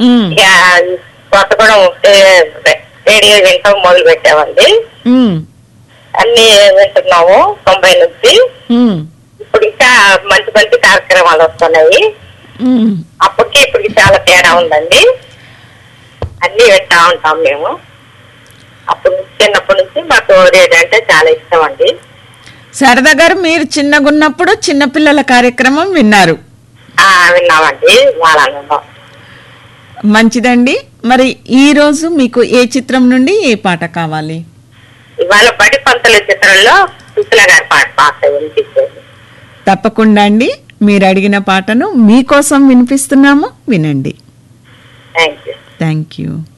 ఉమ్, ఇక కొత్తగూడెం రే- రేడియో వింటాం మొదలు పెట్టామండి ఉమ్, అన్ని వింటున్నాము తొంభై నుంచి ఉమ్, ఇప్పుడు ఇంకా మంచి మంచి కార్యక్రమాలు వస్తున్నాయి ఉమ్. అప్పటికి ఇప్పటికి చాలా తేడా ఉందండి అన్ని వింటా ఉంటాం మేము అప్పుడు నుంచి- చిన్నప్పటి నుంచి మాకు రేడియో అంటే చాలా ఇష్టం అండి శారదా గారు మీరు చిన్నగున్నప్పుడు చిన్నపిల్లల కార్యక్రమం విన్నారు ఆ, విన్నామండి చాలా ఆనందం మంచిదండి మరి ఈ రోజు మీకు ఏ చిత్రం నుండి ఏ పాట కావాలి ఇవాళ బడి పంతల చిత్రంలో సుశీల గారి పాట పాట వినిపించేది తప్పకుండా అండి మీరు అడిగిన పాటను మీకోసం వినిపిస్తున్నాము వినండి థ్యాంక్ యూ థ్యాంక్ యూ